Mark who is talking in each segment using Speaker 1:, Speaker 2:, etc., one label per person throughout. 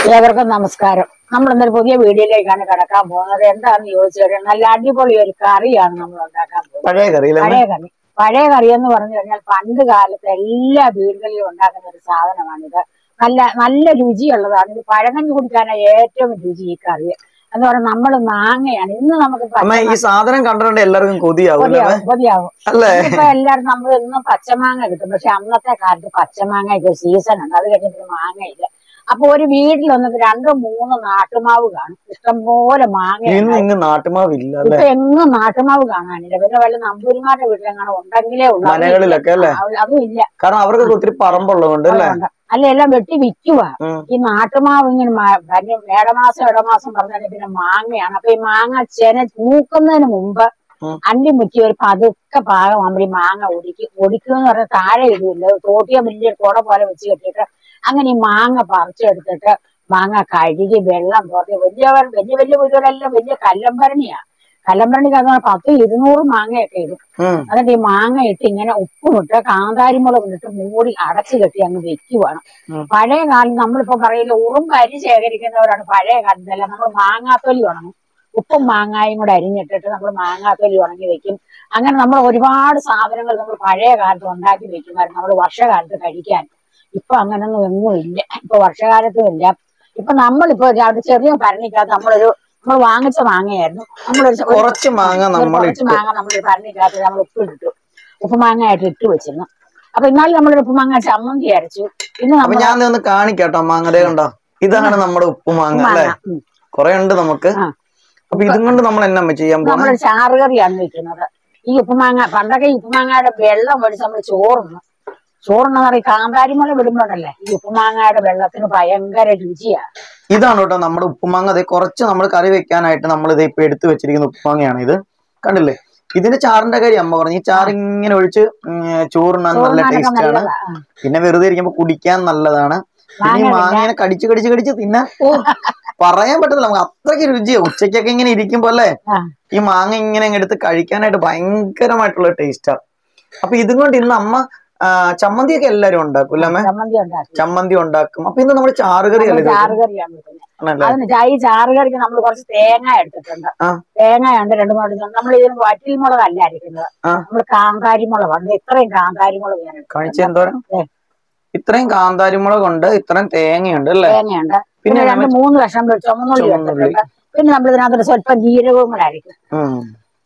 Speaker 1: ഏവർക്കും നമസ്കാരം നമ്മൾ ഇന്നൊരു പുതിയ വീഡിയോയിലേക്കാണ് കിടക്കാൻ പോകുന്നത് എന്താന്ന് ചോദിച്ചു കഴിഞ്ഞാൽ നല്ല അടിപൊളി ഒരു കറിയാണ് നമ്മൾ ഉണ്ടാക്കാൻ പോകുന്നത്
Speaker 2: പഴയ കറിയിലെ
Speaker 1: പഴയ കറി പഴയ കറി എന്ന് പറഞ്ഞു കഴിഞ്ഞാൽ പണ്ട് കാലത്ത് എല്ലാ വീടുകളിലും ഉണ്ടാക്കുന്ന ഒരു സാധനമാണിത് നല്ല നല്ല രുചിയുള്ളതാണ് ഇത് പഴകഞ്ഞു കുടിക്കാനാണ് ഏറ്റവും രുചി ഈ കറി എന്ന് പറഞ്ഞാൽ നമ്മൾ മാങ്ങയാണ് ഇന്ന് നമുക്ക്
Speaker 2: അമ്മ ഈ
Speaker 1: പച്ചമാങ്ങ-
Speaker 2: സാധനം കണ്ടിട്ടുണ്ട് എല്ലാവർക്കും കൊതിയാവും അല്ലേ
Speaker 1: കൊതിയാവും കൊതിയാവും
Speaker 2: അല്ലേ
Speaker 1: ഇപ്പൊ എല്ലാവരും നമ്മൾ ഇന്നും പച്ചമാങ്ങ കിട്ടും പക്ഷെ അന്നത്തെ കാലത്ത് പച്ചമാങ്ങയ്ക്ക് സീസൺ ഉണ്ട് അത് കഴിഞ്ഞിട്ട് മാങ്ങയില്ല അപ്പൊ ഒരു വീട്ടിൽ വന്നിട്ട് രണ്ടോ മൂന്നോ നാട്ടുമാവ് കാണും ഇഷ്ടംപോലെ മാങ്ങ
Speaker 2: ഇന്ന് ഇങ്ങ് നാട്ടുമാവില്ല അല്ലെ
Speaker 1: ഇപ്പൊ എങ്ങും നാട്ടുമാവ് കാണാനില്ല പിന്നെ വല്ല നമ്പൂരിമാരുടെ വീട്ടിലെങ്ങാനും ഉണ്ടെങ്കിലേ ഉള്ളൂ അതും ഇല്ല.
Speaker 2: മനകളിലൊക്കെ അല്ലേ
Speaker 1: ആ, അതും ഇല്ല
Speaker 2: കാരണം അവർക്കൊക്കെ ഒത്തിരി പറമ്പുള്ളതുകൊണ്ട് അല്ലേ
Speaker 1: അതുകൊണ്ട്. അല്ല എല്ലാം വെട്ടി വിൽക്കുവാ
Speaker 2: ഉം.
Speaker 1: ഈ നാട്ടുമാവ് ഇങ്ങനെ മ- വരും മേടമാസം ഇടമാസം പറഞ്ഞാൽ പിന്നെ മാങ്ങയാണ് അപ്പൊ ഈ മാങ്ങ ചെന മൂക്കുന്നതിന് മുമ്പ്
Speaker 2: ഉം.
Speaker 1: അണ്ടി മുറ്റി ഒരു പതുക്കെ പാകമാകുമ്പോൾ ഈ മാങ്ങ ഒടിക്കും ഒടിക്കുക എന്ന് പറഞ്ഞാൽ താഴെ ഇടില്ല തോട്ടിയ വലിയ കുട പോലെ വെച്ച് കെട്ടിയിട്ട് അങ്ങനെ ഈ മാങ്ങ പറിച്ചെടുത്തിട്ട് മാങ്ങ കഴുകി വെള്ളം തോർത്തി വലിയ വലിയ വലിയ വീടുകളെല്ലാം വലിയ കല്ലമ്പരണിയാ കല്ലമ്പരണിക്ക് അത് പത്ത് ഇരുന്നൂറ് മാങ്ങയൊക്കെ ഇടും
Speaker 2: ഉം.
Speaker 1: എന്നിട്ട് ഈ മാങ്ങ ഇട്ട് ഇങ്ങനെ ഉപ്പുമിട്ട് കാന്താരിമുളക് ഇട്ട് മൂടി അടച്ചു കെട്ടി അങ്ങ് വെക്കുവാണ്
Speaker 2: ഉം.
Speaker 1: പഴയ കാലം നമ്മളിപ്പോ പറയില്ല ഉറുമ്പ് അരി ശേഖരിക്കുന്നവരാണ് പഴയ കാലത്തല്ല നമ്മൾ മാങ്ങാത്തൊലി ഉണങ്ങും ഉപ്പും മാങ്ങായും കൂടെ അരിഞ്ഞിട്ടിട്ട് നമ്മൾ മാങ്ങാത്തൊലി ഉണങ്ങി വെക്കും അങ്ങനെ നമ്മൾ ഒരുപാട് സാധനങ്ങൾ നമ്മൾ പഴയ കാലത്ത് ഉണ്ടാക്കി വെക്കുമായിരുന്നു നമ്മൾ വർഷകാലത്ത് കഴിക്കാൻ ഇപ്പൊ അങ്ങനൊന്നും എങ്ങും ഇല്ല ഇപ്പൊ വർഷകാലത്തും ഇല്ല ഇപ്പൊ നമ്മളിപ്പോ അവിടെ ചെറിയ ഭരണിക്കകത്ത് നമ്മളൊരു നമ്മൾ വാങ്ങിച്ച മാങ്ങയായിരുന്നു നമ്മളൊരു ഒരു
Speaker 2: കുറച്ച് മാങ്ങ
Speaker 1: ഒരു
Speaker 2: നമ്മൾ
Speaker 1: കുറച്ച്
Speaker 2: ഇട്ട്
Speaker 1: മാങ്ങ നമ്മൾ ഭരണിക്കകത്ത് നമ്മൾ ഉപ്പിട്ടു ഉപ്പുമാങ്ങ ആയിട്ട് ഇട്ട് വെച്ചിരുന്നു അപ്പൊ ഇന്നാലും നമ്മളൊരു ഉപ്പുമാങ്ങ ചമ്മന്തി അരച്ചു ഇന്ന്
Speaker 2: അപ്പൊ
Speaker 1: നമ്മൾ
Speaker 2: ഞാൻ ദേ ഒന്ന് കാണിക്കാട്ടോ മാങ്ങതേ കണ്ടോ ഇതാണ് നമ്മുടെ ഉപ്പുമാങ്ങ അല്ലേ
Speaker 1: ഉപ്പുമാങ്ങ ഉം.
Speaker 2: കുറെ ഉണ്ട് നമുക്ക്
Speaker 1: ആ.
Speaker 2: അപ്പൊ ഇതും കൊണ്ട് നമ്മൾ എന്നാ അമ്മ ചെയ്യാൻ പോകുന്നത്
Speaker 1: നമ്മൾ ചാറുകറിയാണ് വെക്കുന്നത് ഈ ഉപ്പുമാങ്ങ പണ്ടൊക്കെ ഈ ഉപ്പുമാങ്ങയുടെ വെള്ളം ഒഴിച്ച് നമ്മൾ ചോറുന്നു ചോറുണ്ടെന്ന് പറയും കാന്താരിമുള വിടുമ്പോഴല്ലേ ഈ ഉപ്പുമാങ്ങയുടെ വെള്ളത്തിന് ഭയങ്കര രുചിയാ
Speaker 2: ഇതാണ് കേട്ടോ നമ്മുടെ ഉപ്പുമാങ്ങ അതെ കുറച്ച് നമ്മൾ കറി വെക്കാനായിട്ട് നമ്മൾ ഇത് ഇപ്പൊ എടുത്തു വെച്ചിരിക്കുന്ന ഉപ്പുമാങ്ങയാണ് ഇത് കണ്ടില്ലേ ഇതിന്റെ ചാറിന്റെ കാര്യം അമ്മ പറഞ്ഞു ഈ ചാറ് ഇങ്ങനെ ഒഴിച്ച് ഉം, ചോറുണ്ണാൻ നല്ല
Speaker 1: ചോറിനാനൊക്കെ
Speaker 2: ടേസ്റ്റ് ആണ്
Speaker 1: നല്ലതാ ആ.
Speaker 2: പിന്നെ വെറുതെ ഇരിക്കുമ്പോ കുടിക്കാൻ നല്ലതാണ് പിന്നെ ഈ
Speaker 1: മാങ്ങ
Speaker 2: മാങ്ങ ഇങ്ങനെ കടിച്ച് കടിച്ച് കടിച്ച് തിന്നാൻ ഓ, പറയാൻ പറ്റില്ല നമുക്ക് അത്രയ്ക്ക് രുചിയാ ഉച്ചക്കൊക്കെ ഇങ്ങനെ ഇരിക്കുമ്പോ അല്ലേ
Speaker 1: ആ.
Speaker 2: ഈ മാങ്ങ ഇങ്ങനെ അങ്ങ് എടുത്ത് കഴിക്കാനായിട്ട് ഭയങ്കരമായിട്ടുള്ള ടേസ്റ്റാ അപ്പൊ ഇതും കൊണ്ട് ഇന്ന് അമ്മ ആ, ചമ്മന്തിയൊക്കെ എല്ലാരും ഉണ്ടാക്കും അല്ലേ അമ്മേ
Speaker 1: ചമ്മന്തി ഉണ്ടാക്കി
Speaker 2: ചമ്മന്തി ഉണ്ടാക്കും അപ്പൊ ഇന്ന് നമ്മൾ ചാറുകറി അല്ലേ ഇത്?
Speaker 1: ചാറുകറിയാണ് വെക്കുന്നത്
Speaker 2: ആണല്ലേ
Speaker 1: അതിന് ചാ- ഈ ചാറുകറിക്ക് നമ്മൾ കുറച്ച് തേങ്ങ എടുത്തിട്ടുണ്ട്
Speaker 2: ആ.
Speaker 1: തേങ്ങയുണ്ട് രണ്ട് മൂന്ന് എടുത്തിട്ടുണ്ട് നമ്മൾ ഇതിന് വറ്റിൽ മുളകല്ല അരിക്കുന്നത്
Speaker 2: ആ.
Speaker 1: നമ്മൾ കാന്താരി മുളകുണ്ട് ഇത്രയും കാന്താരി മുളക് ഞാൻ എടുത്തിട്ടുണ്ട്.
Speaker 2: കാണിച്ച എന്തോരം
Speaker 1: ദേ,
Speaker 2: ഇത്രയും കാന്താരിമുളകുണ്ട് ഇത്രയും തേങ്ങയുണ്ട് അല്ലേ
Speaker 1: തേങ്ങയുണ്ട്
Speaker 2: പിന്നെ
Speaker 1: പിന്നെ രണ്ട് മൂന്ന് കഷ്ണം ചുമന്നുള്ളി
Speaker 2: ചുമന്നുള്ളി.
Speaker 1: എടുത്തിട്ടുണ്ട് പിന്നെ നമ്മൾ ഇതിനകത്ത് സ്വല്പം ജീരകവും കൂടെ അരിക്കും
Speaker 2: ഉം.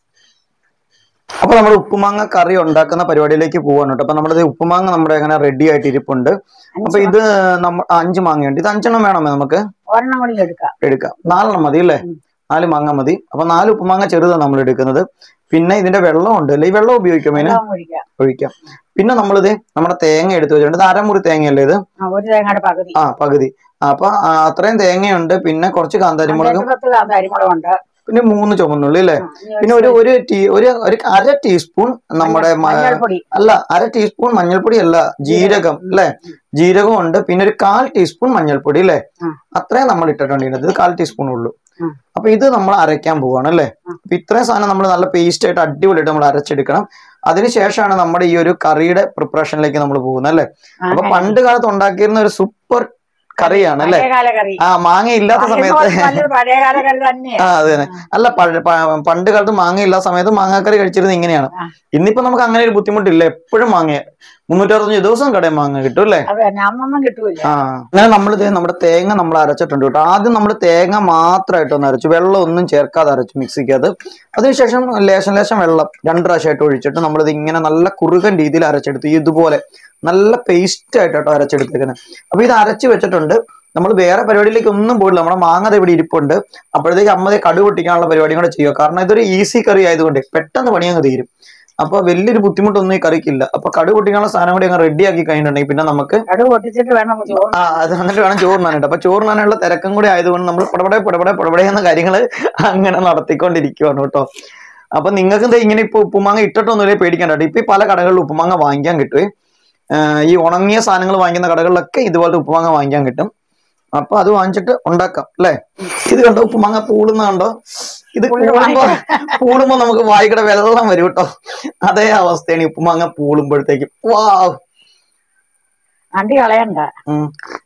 Speaker 2: അപ്പൊ നമ്മൾ ഉപ്പുമാങ്ങ കറി ഉണ്ടാക്കുന്ന പരിപാടിയിലേക്ക് പോവാണ് കേട്ടോ അപ്പൊ നമ്മുടെ ഉപ്പുമാങ്ങ നമ്മുടെ അങ്ങനെ റെഡി ആയിട്ട് ഇരിപ്പുണ്ട് അപ്പൊ ഇത് നമ്മ അഞ്ച് മാങ്ങയുണ്ട് ഇത് അഞ്ചെണ്ണം വേണമേ നമുക്ക്
Speaker 1: ഒരെണ്ണം കൂടി എടുക്കാം
Speaker 2: എടുക്കാം നാലെണ്ണം മതി അല്ലേ
Speaker 1: ഉം.
Speaker 2: നാല് മാങ്ങ മതി അപ്പൊ നാല് ഉപ്പുമാങ്ങ ചെറുതാണ് നമ്മൾ എടുക്കുന്നത് പിന്നെ ഇതിന്റെ വെള്ളം ഉണ്ട് അല്ലേ ഈ വെള്ളം ഉപയോഗിക്കാം അതിന്
Speaker 1: വെള്ളം ഒഴിക്കാം
Speaker 2: ഒഴിക്കാം പിന്നെ നമ്മളിത് നമ്മുടെ തേങ്ങ എടുത്ത് വെച്ചിട്ടുണ്ട് ഇത് അരമുറി തേങ്ങയല്ലേ ഇത്
Speaker 1: ആ, ഒരു തേങ്ങയുടെ പകുതി
Speaker 2: ആ പകുതി അപ്പൊ ആ, അത്രയും തേങ്ങയുണ്ട് പിന്നെ കുറച്ച് കാന്താരിമുളകും
Speaker 1: പത്ത് കാന്താരി മുളകുണ്ട്
Speaker 2: പിന്നെ മൂന്ന് ചുമന്നുള്ളി അല്ലേ
Speaker 1: ആ, ഇനി
Speaker 2: പിന്നെ ഒരു ഒരു ടീ ഒരു ഒരു അര ടീസ്പൂൺ നമ്മുടെ മ-
Speaker 1: മഞ്ഞൾപ്പൊടി
Speaker 2: അല്ല അര ടീസ്പൂൺ മഞ്ഞൾപ്പൊടി അല്ല ജീരകം അല്ലെ ജീരകം ഉണ്ട് പിന്നെ ഒരു കാൽ ടീസ്പൂൺ മഞ്ഞൾപ്പൊടി അല്ലേ
Speaker 1: ഉം.
Speaker 2: അത്രയും നമ്മൾ ഇട്ടിട്ടുണ്ട് ഇതിനകത്ത്. ഇത് കാൽ ടീസ്പൂൺ ഉള്ളൂ
Speaker 1: ഉം.
Speaker 2: അപ്പൊ ഇത് നമ്മൾ അരയ്ക്കാൻ പോവാണ് അല്ലേ
Speaker 1: ഉം.
Speaker 2: അപ്പൊ ഇത്രയും സാധനം നമ്മൾ നല്ല പേസ്റ്റ് ആയിട്ട് അടിപൊളിയായിട്ട് നമ്മൾ അരച്ചെടുക്കണം അതിനുശേഷമാണ് നമ്മുടെ ഈ ഒരു കറിയുടെ പ്രിപ്പറേഷനിലേക്ക് നമ്മൾ പോകുന്നത് അല്ലേ
Speaker 1: ആ,
Speaker 2: അപ്പൊ പണ്ട് കാലത്ത് ഉണ്ടാക്കിയിരുന്ന ഒരു സൂപ്പർ കറിയാണ് അല്ലേ
Speaker 1: പഴയകാല കറി
Speaker 2: ആ മാങ്ങ ഇല്ലാത്ത സമയത്ത്
Speaker 1: നല്ലൊരു പഴയകാല കറി തന്നെയാ
Speaker 2: ആ അതെ തന്നെ അല്ല പഴ- പ- പണ്ട് കാലത്ത് മാങ്ങ ഇല്ലാത്ത സമയത്ത് മാങ്ങാക്കറി കഴിച്ചിരുന്നത് ഇങ്ങനെയാണ്
Speaker 1: ആ.
Speaker 2: ഇന്നിപ്പോ നമുക്ക് അങ്ങനെ ഒരു ബുദ്ധിമുട്ടില്ല എപ്പോഴും മാങ്ങ മുന്നൂറ്ററുപത്തഞ്ച് ദിവസം കടയിൽ മാങ്ങ കിട്ടും അല്ലേ
Speaker 1: അതെ ഞാനൊന്നും കിട്ടൂല
Speaker 2: ആ അങ്ങനെ നമ്മൾ നമ്മുടെ തേങ്ങ നമ്മൾ അരച്ചിട്ടുണ്ട് കേട്ടോ ആദ്യം നമ്മൾ തേങ്ങ മാത്രമായിട്ട് ഒന്ന് അരച്ചു വെള്ളം ഒന്നും ചേർക്കാതെ അരച്ചു മിക്സിക്കകത്ത് അതിനുശേഷം ലേശം ലേശം വെള്ളം രണ്ട് പ്രാവശ്യമായിട്ട് ഒഴിച്ചിട്ട് നമ്മളിത് ഇങ്ങനെ നല്ല കുറുകൻ രീതിയിൽ അരച്ചെടുത്തു ഇതുപോലെ നല്ല പേസ്റ്റ് ആയിട്ട് കേട്ടോ അരച്ചെടുത്തേക്കുന്നത് അപ്പൊ ഇത് അരച്ച് വെച്ചിട്ടുണ്ട് നമ്മൾ വേറെ പരിപാടിയിലേക്ക് ഒന്നും പോയില്ല നമ്മുടെ മാങ്ങ ദേ ഇവിടെ ഇരിപ്പുണ്ട് അപ്പോഴത്തേക്ക് അമ്മതെ കടുക് പൊട്ടിക്കാനുള്ള പരിപാടിയും കൂടെ ചെയ്യുക കാരണം ഇതൊരു ഈസി കറി ആയതുകൊണ്ട് പെട്ടെന്ന് പണി അങ്ങ് തീരും അപ്പൊ വലിയൊരു ബുദ്ധിമുട്ടൊന്നും ഈ കറിക്കില്ല അപ്പൊ കടുക് പൊട്ടിക്കാനുള്ള സാധനം കൂടി അങ്ങ് റെഡി ആക്കി കഴിഞ്ഞിട്ടുണ്ടെങ്കിൽ പിന്നെ നമുക്ക്
Speaker 1: കടുക് പൊട്ടിച്ചിട്ട് വേണം ചോറ്
Speaker 2: ആ അത് എന്നിട്ട് വേണം ചോറിനാനായിട്ട് അപ്പൊ ചോറിനാനുള്ള തിരക്കും കൂടി ആയതുകൊണ്ട് നമ്മൾ പടപടെ പടപടെ പടപടെ എന്ന കാര്യങ്ങൾ അങ്ങനെ നടത്തിക്കൊണ്ടിരിക്കുവാണ് കേട്ടോ അപ്പൊ നിങ്ങൾക്ക് ദേ ഇങ്ങനെ ഇപ്പൊ ഉപ്പുമാങ്ങ ഇട്ടിട്ടൊന്നുമില്ലേ പേടിക്കണ്ട കേട്ടോ ഇപ്പൊ ഈ പല കടകളിലും ഉപ്പുമാങ്ങ വാങ്ങിക്കാൻ കിട്ടുവേ ആഹ് ഈ ഉണങ്ങിയ സാധനങ്ങൾ വാങ്ങിക്കുന്ന കടകളിലൊക്കെ ഇതുപോലത്തെ ഉപ്പുമാങ്ങ വാങ്ങിക്കാൻ കിട്ടും അപ്പൊ അത് വാങ്ങിച്ചിട്ട് ഉണ്ടാക്കാം അല്ലേ ഇത് കണ്ടോ ഉപ്പുമാങ്ങ പൂളുന്ന കണ്ടോ ഇത് പൂളുമ്പോ പൂളുമ്പോ നമുക്ക് വായിക്കടെ വെള്ളം വരും കേട്ടോ അതേ അവസ്ഥയാണ് ഈ ഉപ്പുമാങ്ങ പൂളുമ്പോഴത്തേക്കും വാ
Speaker 1: അണ്ടി കളയണ്ട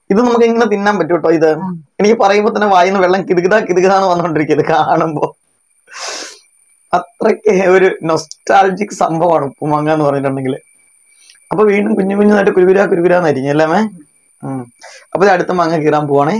Speaker 2: ഇത് നമുക്ക് ഇങ്ങനെ തിന്നാൻ പറ്റും കേട്ടോ ഇത്
Speaker 1: ഉം.
Speaker 2: എനിക്ക് പറയുമ്പോ തന്നെ വായിന്ന് വെള്ളം കിതുകിതാ കിതുകിതാന്ന് വന്നോണ്ടിരിക്കും ഇത് കാണുമ്പോ അത്രയ്ക്ക് ഒരു നൊസ്റ്റാൾജിക് സംഭവമാണ് ഉപ്പുമാങ്ങ എന്ന് പറഞ്ഞിട്ടുണ്ടെങ്കിൽ അപ്പൊ വീണ്ടും കുഞ്ഞു കുഞ്ഞുനായിട്ട് കുരുകുരാ കുരുകുരാന്ന് അരിഞ്ഞല്ലേ മേ ഉം അപ്പൊ ഇത് അടുത്ത മാങ്ങ കീറാൻ പോവാണേ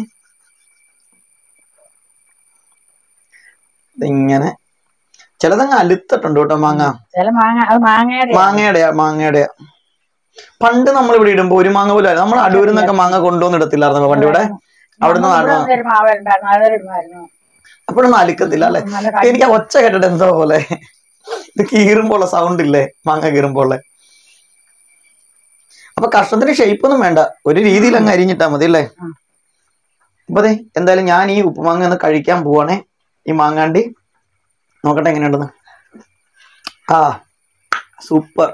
Speaker 2: ഇങ്ങനെ ചിലതങ്ങ് അലുത്തിട്ടുണ്ട് കേട്ടോ മാങ്ങ
Speaker 1: ചില മാങ്ങ അത് മാങ്ങയുടെ
Speaker 2: മാങ്ങയുടെയാ മാങ്ങയുടെയാ പണ്ട് നമ്മൾ ഇവിടെ ഇടുമ്പോ ഒരു മാങ്ങ പോലും നമ്മൾ അടൂരിൽ നിന്നൊക്കെ മാങ്ങ കൊണ്ടുവന്ന് ഇടത്തില്ലായിരുന്നല്ലോ പണ്ട് ഇവിടെ അവിടുന്ന് നടന്നു
Speaker 1: ഒരു മാവുണ്ടായിരുന്നു അതിലിടുമായിരുന്നു
Speaker 2: അപ്പോഴൊന്നും അലുക്കത്തില്ല അല്ലെ
Speaker 1: നല്ല കട്ടി-
Speaker 2: എനിക്ക് ആ ഒച്ച കേട്ടിട്ട് എന്തോ പോലെ ഇത് കീറുമ്പോൾ ഉള്ള സൗണ്ട് ഇല്ലേ മാങ്ങ കീറുമ്പോൾ ഉള്ള അപ്പൊ കഷ്ണത്തിന് ഷേപ്പ് ഒന്നും വേണ്ട ഒരു രീതിയിൽ അങ്ങ് അരിഞ്ഞിട്ടാ മതി അല്ലേ
Speaker 1: ഉം.
Speaker 2: അപ്പൊ അതെ എന്തായാലും ഞാൻ ഈ ഉപ്പുമാങ്ങ ഒന്ന് കഴിക്കാൻ പോവാണേ ഈ മാങ്ങാണ്ടി നോക്കട്ടെ എങ്ങനെയുണ്ടെന്ന് ആ സൂപ്പർ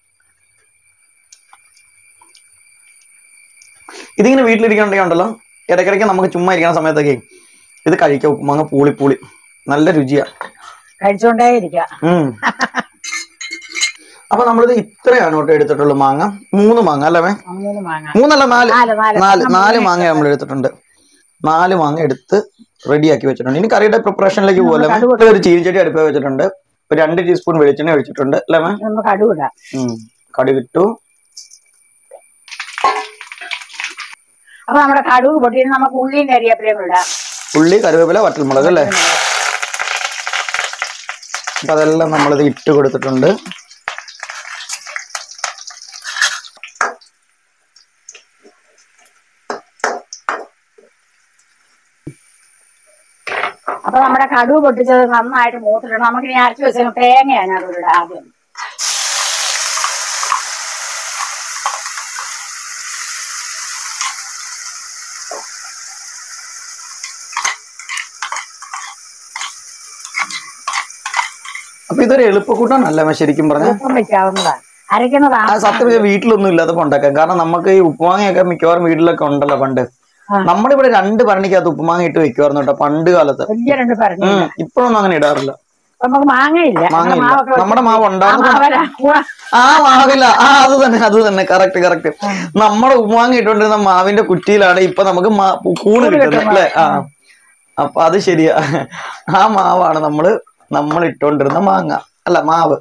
Speaker 2: ഇതിങ്ങനെ വീട്ടിലിരിക്കണമെങ്കിൽ ഉണ്ടല്ലോ ഇടയ്ക്കിടയ്ക്ക് നമുക്ക് ചുമ്മാ ഇരിക്കുന്ന സമയത്തൊക്കെ ഇത് കഴിക്കാം ഉപ്പുമാങ്ങ പൂളി പൂളി നല്ല രുചിയാ
Speaker 1: കഴിച്ചോണ്ടേ ഇരിക്കുക
Speaker 2: ഉം. അപ്പൊ നമ്മളിത് ഇത്രയാണ് കേട്ടോ എടുത്തിട്ടുള്ളൂ മാങ്ങ മൂന്ന് മാങ്ങ അല്ലേ മേ?
Speaker 1: മൂന്ന് മാങ്ങ
Speaker 2: മൂന്നല്ല നാല്
Speaker 1: നാല് നാല്
Speaker 2: നാല് നാല് മാങ്ങ നമ്മൾ എടുത്തിട്ടുണ്ട് നാല് മാങ്ങ എടുത്ത് റെഡിയാക്കി വെച്ചിട്ടുണ്ട് ഇനി കറിയുടെ പ്രിപ്പറേഷനിലേക്ക് പോലെ
Speaker 1: കടുക്
Speaker 2: ഒരു ചീനിച്ചട്ടി അടുപ്പ് വെച്ചിട്ടുണ്ട് ഒരു രണ്ട് ടീസ്പൂൺ വെളിച്ചെണ്ണ ഒഴിച്ചിട്ടുണ്ട് അല്ലേ മേ
Speaker 1: നമുക്ക് കടുവിടാം
Speaker 2: ഉം. കടുകിട്ടു
Speaker 1: അപ്പൊ നമ്മുടെ കടുവ് പൊട്ടിയിട്ട് നമുക്ക് ഉള്ളിയും കരിയേപ്പിലയും ഇടാം
Speaker 2: ഉള്ളി കറിവേപ്പില വറ്റൽമുളക് അല്ലേ അപ്പൊ അതെല്ലാം നമ്മളിത് ഇട്ട് കൊടുത്തിട്ടുണ്ട്
Speaker 1: അപ്പൊ നമ്മുടെ കടുവ് പൊട്ടിച്ചത് നന്നായിട്ട് മൂത്തിട്ടുണ്ട് നമുക്ക് ഇനി അരച്ചു വെച്ചാൽ തേങ്ങയാണ് അതിലൂടെ ആദ്യം
Speaker 2: അപ്പൊ ഇതൊരു എളുപ്പക്കൂട്ടാണല്ലേ മേ ശരിക്കും പറഞ്ഞ
Speaker 1: എളുപ്പം വെക്കാവുന്നതാണ് അരയ്ക്കുന്നതാണ്
Speaker 2: ആ സത്യം പറഞ്ഞാൽ വീട്ടിലൊന്നും ഇല്ലാത്തപ്പോ ഉണ്ടാക്കാം കാരണം നമുക്ക് ഈ ഉപ്പുമാങ്ങയൊക്കെ മിക്കവാറും വീട്ടിലൊക്കെ ഉണ്ടല്ലോ പണ്ട്
Speaker 1: ആ.
Speaker 2: നമ്മളിവിടെ രണ്ട് ഭരണിക്കകത്ത് ഉപ്പുമാങ്ങ ഇട്ട് വെക്കുമായിരുന്നു കേട്ടോ പണ്ട് കാലത്ത്
Speaker 1: വലിയ രണ്ട് പറഞ്ഞു
Speaker 2: ഉം ഇപ്പോഴൊന്നും അങ്ങനെ ഇടാറില്ല
Speaker 1: നമുക്ക് മാങ്ങയില്ല
Speaker 2: മാങ്ങയില്ല
Speaker 1: മാവൊക്കെ
Speaker 2: നമ്മുടെ മാവ് ഉണ്ടാകുന്ന
Speaker 1: മാവരാ
Speaker 2: ആ മാവില്ല ആ അത് തന്നെ അത് തന്നെ കറക്റ്റ് കറക്റ്റ് നമ്മുടെ ഉപ്പുമാങ്ങ ഇട്ടുകൊണ്ടിരുന്ന മാവിന്റെ കുറ്റിയിലാണ് ഇപ്പൊ നമുക്ക് മാ- കൂണ് കിട്ടുന്നത് അല്ലേ ആ അപ്പൊ അത് ശരിയാ ആ മാവാണ് നമ്മള് നമ്മൾ ഇട്ടുകൊണ്ടിരുന്ന മാങ്ങ അല്ല മാവ്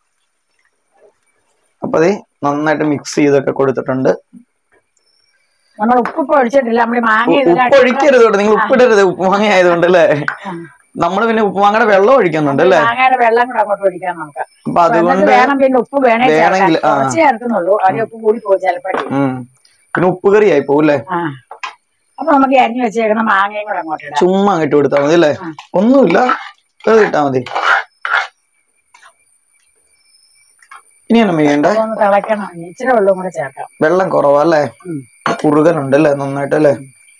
Speaker 2: അപ്പൊ അതേ നന്നായിട്ട് മിക്സ് ചെയ്തൊക്കെ കൊടുത്തിട്ടുണ്ട്
Speaker 1: നമ്മൾ ഉപ്പ് ഒഴിച്ചിട്ടില്ല നമ്മൾ മാങ്ങ
Speaker 2: ഉ- ഉപ്പ് ഒഴിക്കരുത് കേട്ടോ നിങ്ങൾ ഉപ്പിടരുത് ഉപ്പുമാങ്ങ ആയതുകൊണ്ട് അല്ലേ നമ്മൾ പിന്നെ ഉപ്പുമാങ്ങയുടെ വെള്ളം ഒഴിക്കുന്നുണ്ട് അല്ലേ
Speaker 1: മാങ്ങയുടെ വെള്ളം കൂടെ അങ്ങോട്ട് ഒഴിക്കാൻ നമുക്ക്
Speaker 2: അപ്പൊ
Speaker 1: എന്നിട്ട്
Speaker 2: അതുകൊണ്ട്
Speaker 1: വേണം പിന്നെ ഉപ്പ് വേണേ ചേർക്കാൻ.
Speaker 2: വേണമെങ്കിൽ, ആ.
Speaker 1: കുറച്ച് ചേർക്കുന്നുള്ളൂ അതിന് ഉപ്പ് കൂടി പോകും ചിലപ്പോഴേ
Speaker 2: ഉം പിന്നെ ഉപ്പ് കറിയായി പോകും അല്ലേ
Speaker 1: ആ അപ്പൊ നമുക്ക് ഈ അരിഞ്ഞു വെച്ചേക്കുന്ന മാങ്ങയും കൂടെ അങ്ങോട്ട് ഇടാം
Speaker 2: ചുമ്മാ അങ്ങോട്ട് കൊടുത്താൽ മതി അല്ലേ
Speaker 1: ആ.
Speaker 2: ഒന്നുമില്ല വെറുതെ ഇട്ടാ മതി ഇനി എന്നാ ചെയ്യണ്ട
Speaker 1: അപ്പൊ ഒന്ന് തിളയ്ക്കണം ഇച്ചിരി വെള്ളം കൂടെ ചേർക്കാം
Speaker 2: വെള്ളം കുറവാ അല്ലേ
Speaker 1: ഉം.
Speaker 2: കുറുകനുണ്ട് അല്ലേ നന്നായിട്ട് അല്ലേ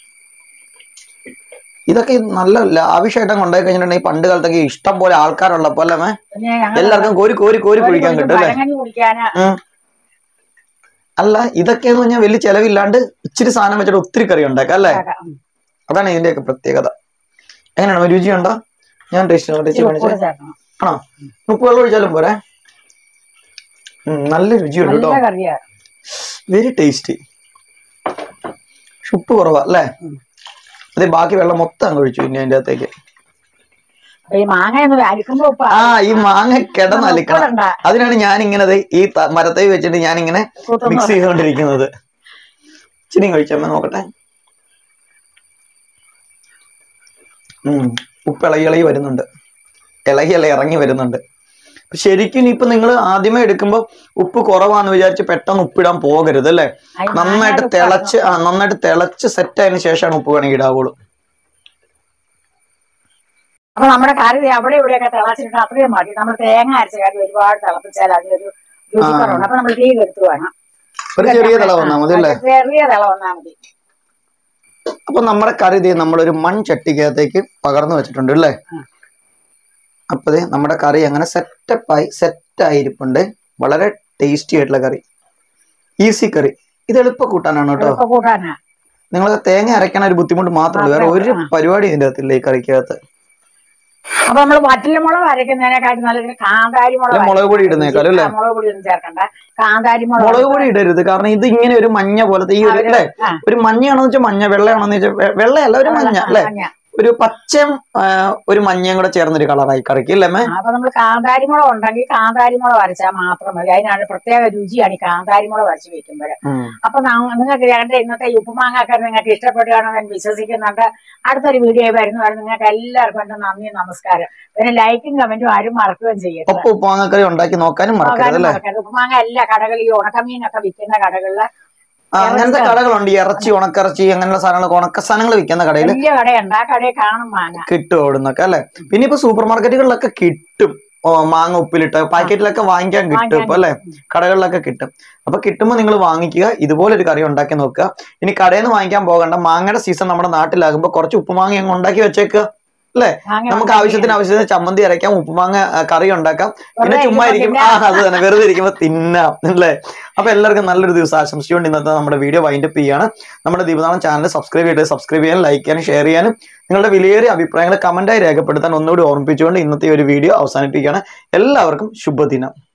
Speaker 2: ഇതൊക്കെ നല്ല ലാവിഷായിട്ട് കൊണ്ടുപോയി കഴിഞ്ഞിട്ടുണ്ടെങ്കിൽ പണ്ട് കാലത്തൊക്കെ ഇഷ്ടം പോലെ ആൾക്കാരുള്ളപ്പോ അല്ലേ മേ?
Speaker 1: പിന്നെ ഞങ്ങൾ
Speaker 2: എല്ലാവർക്കും കോരി കോരി കോരി കുഴിക്കാൻ കിട്ടും അല്ലേ
Speaker 1: പഴങ്ങഞ്ഞി കുടിക്കാന്
Speaker 2: ഉം. അല്ല ഇതൊക്കെയെന്ന് പറഞ്ഞാൽ വലിയ ചെലവില്ലാണ്ട് ഇച്ചിരി സാധനം വെച്ചിട്ട് ഒത്തിരി കറി ഉണ്ടാക്കാം അല്ലേ
Speaker 1: ഉം.
Speaker 2: അതാണ് ഇതിന്റെയൊക്കെ പ്രത്യേകത എങ്ങനെയാണ് രുചിയുണ്ടോ ഞാൻ ടേസ്റ്റ് ടേസ്റ്റ്
Speaker 1: ഇച്ചിരി ഉപ്പ്
Speaker 2: കാണിച്ചു
Speaker 1: കൂടെ ചേർക്കണം
Speaker 2: ആണോ ഉപ്പ് വെള്ളം ഒഴിച്ചാലും പോരെ ഉം, നല്ല രുചിയുണ്ട് കേട്ടോ
Speaker 1: നല്ല കറിയാ
Speaker 2: വെരി ടേസ്റ്റി ഉപ്പ് കുറവാ അല്ലേ
Speaker 1: ഉം.
Speaker 2: അതെ ബാക്കി വെള്ളം മൊത്തം അങ്ങ് ഒഴിച്ചു ഇനി അതിന്റെ അകത്തേക്ക്
Speaker 1: അപ്പൊ ഈ മാങ്ങ ഒന്ന് അരിക്കുമ്പോ ഉപ്പ്
Speaker 2: ആ ഈ മാങ്ങ കിടന്നലിക്കണം
Speaker 1: ഉപ്പിടണ്ട.
Speaker 2: അതിനാണ് ഞാൻ ഇങ്ങനെ ദേ ഈ ത- മരത്തൈ വെച്ചിട്ട് ഞാൻ ഇങ്ങനെ
Speaker 1: കൂട്ടുന്നു.
Speaker 2: മിക്സ് ചെയ്തുകൊണ്ടിരിക്കുന്നത് ഇച്ചിരി കഴിച്ചമ്മ നോക്കട്ടെ ഉം ഉപ്പ് ഇളകി ഇളകി വരുന്നുണ്ട് ഇളകി ഇളകി ഇറങ്ങി വരുന്നുണ്ട് അപ്പൊ ശരിക്കും ഇപ്പൊ നിങ്ങൾ ആദ്യമേ എടുക്കുമ്പോ ഉപ്പ് കുറവാന്ന് വിചാരിച്ച് പെട്ടെന്ന് ഉപ്പിടാൻ പോകരുത് അല്ലേ
Speaker 1: ആ, ഈ
Speaker 2: നന്നായിട്ട്
Speaker 1: മാങ്ങയുടെ ഉപ്പ്
Speaker 2: തിളച്ച് ആ നന്നായിട്ട് തിളച്ച് സെറ്റ് ആയതിനു ശേഷമാണ് ഉപ്പ് വേണമെങ്കിൽ ഇടാവുള്ളൂ
Speaker 1: അപ്പൊ നമ്മുടെ കറി ദേ അവിടെ ഇവിടെയൊക്കെ തിളച്ചിട്ട് അത്രയും മതി നമ്മൾ തേങ്ങ അരച്ച കറി ഒരുപാട് തിളപ്പിച്ചാൽ അതിനൊരു രുചിക്കുറവുണ്ട് അപ്പൊ നമ്മൾ തീ കെടുത്തു വേണം
Speaker 2: ഒരു ചെറിയ തിള വന്നാൽ മതി അല്ലേ
Speaker 1: ചെറിയ തിള വന്നാൽ മതി
Speaker 2: അപ്പൊ നമ്മുടെ കറി ദേ നമ്മളൊരു മൺചട്ടിക്കകത്തേക്ക് പകർന്നു വെച്ചിട്ടുണ്ട് അല്ലേ
Speaker 1: ഉം.
Speaker 2: അപ്പൊ ദേ നമ്മുടെ കറി അങ്ങനെ സെറ്റപ്പായി സെറ്റ് ആയിരിപ്പുണ്ട് വളരെ ടേസ്റ്റി ആയിട്ടുള്ള കറി ഈസി കറി ഇത് എളുപ്പ കൂട്ടാനാണ് കേട്ടോ
Speaker 1: എളുപ്പ കൂട്ടാനാ
Speaker 2: നിങ്ങൾ തേങ്ങ അരയ്ക്കണ ഒരു ബുദ്ധിമുട്ട് മാത്രമേ ഉള്ളൂ വേറെ ഒരു
Speaker 1: ആ.
Speaker 2: പരിപാടി ഇതിന്റെ അകത്തില്ല ഈ കറിക്കകത്ത്
Speaker 1: അപ്പൊ നമ്മൾ വറ്റൽമുളക് അരയ്ക്കുന്നതിനെക്കാട്ടി നല്ലൊരു കാന്താരി മുളക്
Speaker 2: അല്ല, മുളക് പൊടി ഇടുന്നേക്കാളും അല്ലേ?
Speaker 1: ആ, മുളക് പൊടി ഒന്നും ചേർക്കണ്ട കാന്താരി മുളക്
Speaker 2: മുളക് പൊടി ഇടരുത് കാരണം ഇത് ഇങ്ങനെ ഒരു മഞ്ഞ പോലത്തെ ഈ ഒരു അല്ലേ
Speaker 1: ആ.
Speaker 2: ഒരു മഞ്ഞയാണെന്ന് വെച്ചാൽ മഞ്ഞ വെള്ളയാണെന്ന് വെച്ചാൽ വെ- വെള്ളയല്ല ഒരു മഞ്ഞ അല്ലേ
Speaker 1: മഞ്ഞ.
Speaker 2: ഒരു പച്ചയും ആ, ഒരു മഞ്ഞയും കൂടെ ചേർന്നൊരു കളറായി കറിക്ക് അല്ലേ അമ്മേ?
Speaker 1: ആ, അപ്പൊ നമ്മൾ കാന്താരി മുളക് ഉണ്ടെങ്കിൽ കാന്താരി മുളക് അരച്ചാൽ മാത്രം മതി അതിനാണ് പ്രത്യേക രുചിയാണ് ഈ കാന്താരി മുളക് അരച്ച് വെക്കുമ്പോൾ
Speaker 2: ഉം.
Speaker 1: അപ്പൊ ന- നിങ്ങൾക്ക് രണ്ട് ഇന്നത്തെ ഈ ഉപ്പുമാങ്ങാക്കറി നിങ്ങൾക്ക് ഇഷ്ടപ്പെടുകയാണെന്ന് ഞാൻ വിശ്വസിക്കുന്നുണ്ട് അടുത്തൊരു വീഡിയോ വരുന്ന വരെ നിങ്ങൾക്ക് എല്ലാവർക്കും എന്റെ നന്ദി നമസ്കാരം പിന്നെ ലൈക്കും കമന്റും ആരും മറക്കുകയും ചെയ്യരുത്
Speaker 2: ഒപ്പം ഉപ്പാങ്ങക്കറി ഉണ്ടാക്കി നോക്കാനും മറക്കരുത്
Speaker 1: നോക്കാനും
Speaker 2: അല്ലേ
Speaker 1: മറക്കരുത്. ഉപ്പുമാങ്ങ എല്ലാ കടകളിൽ ഈ ഉണക്കമീനൊക്കെ വിൽക്കുന്ന കടകളില്
Speaker 2: ആ, അങ്ങനത്തെ കടകളുണ്ട് ഈ ഇറച്ചി ഉണക്കിറച്ചി അങ്ങനെയുള്ള സാധനങ്ങൾ ഉണക്ക സാധനങ്ങൾ വിൽക്കുന്ന കടയിൽ
Speaker 1: വലിയ കടയുണ്ട് ആ കടയിൽ കാണും മാങ്ങ
Speaker 2: കിട്ടും അവിടുന്നൊക്കെ അല്ലെ പിന്നെ ഇപ്പൊ സൂപ്പർ മാർക്കറ്റുകളിലൊക്കെ കിട്ടും ഓ, മാങ്ങ ഉപ്പിലിട്ട് പാക്കറ്റിലൊക്കെ വാങ്ങിക്കാൻ കിട്ടും ഇപ്പൊ അല്ലെ കടകളിലൊക്കെ കിട്ടും അപ്പൊ കിട്ടുമ്പോൾ നിങ്ങൾ വാങ്ങിക്കുക ഇതുപോലെ ഒരു കറി ഉണ്ടാക്കി നോക്കുക ഇനി കടയിൽ നിന്ന് വാങ്ങിക്കാൻ പോകണ്ട മാങ്ങയുടെ സീസൺ നമ്മുടെ നാട്ടിലാകുമ്പോൾ കുറച്ച് ഉപ്പുമാങ്ങ അങ്ങ് ഉണ്ടാക്കി വെച്ചേക്കുക അല്ലെ
Speaker 1: മാങ്ങ
Speaker 2: നമുക്ക് ആവശ്യത്തിന് ആവശ്യത്തിന് ചമ്മന്തി അരയ്ക്കാം ഉപ്പുമാങ്ങ ആ, കറി ഉണ്ടാക്കാം പിന്നെ
Speaker 1: വെറുതെ
Speaker 2: ചുമ്മാ ഇരിക്കും
Speaker 1: ഇരിക്കുമ്പോ
Speaker 2: ആ അത് തന്നെ വെറുതെ ഇരിക്കുമ്പോ തിന്നാം അല്ലേ അപ്പൊ എല്ലാവർക്കും നല്ലൊരു ദിവസം ആശംസിച്ചുകൊണ്ട് ഇന്നത്തെ നമ്മുടെ വീഡിയോ വൈൻഡപ്പ് ചെയ്യാണ് നമ്മുടെ ദീപനാളം ചാനൽ സബ്സ്ക്രൈബ് ചെയ്ത് സബ്സ്ക്രൈബ് ചെയ്യാനും ലൈക്ക് ചെയ്യാനും ഷെയർ ചെയ്യാനും നിങ്ങളുടെ വിലയേറിയ അഭിപ്രായങ്ങൾ കമന്റായി രേഖപ്പെടുത്താൻ ഒന്നുകൂടി ഓർമ്മിപ്പിച്ചുകൊണ്ട് ഇന്നത്തെ ഒരു വീഡിയോ അവസാനിപ്പിക്കുകയാണ് എല്ലാവർക്കും ശുഭദിനം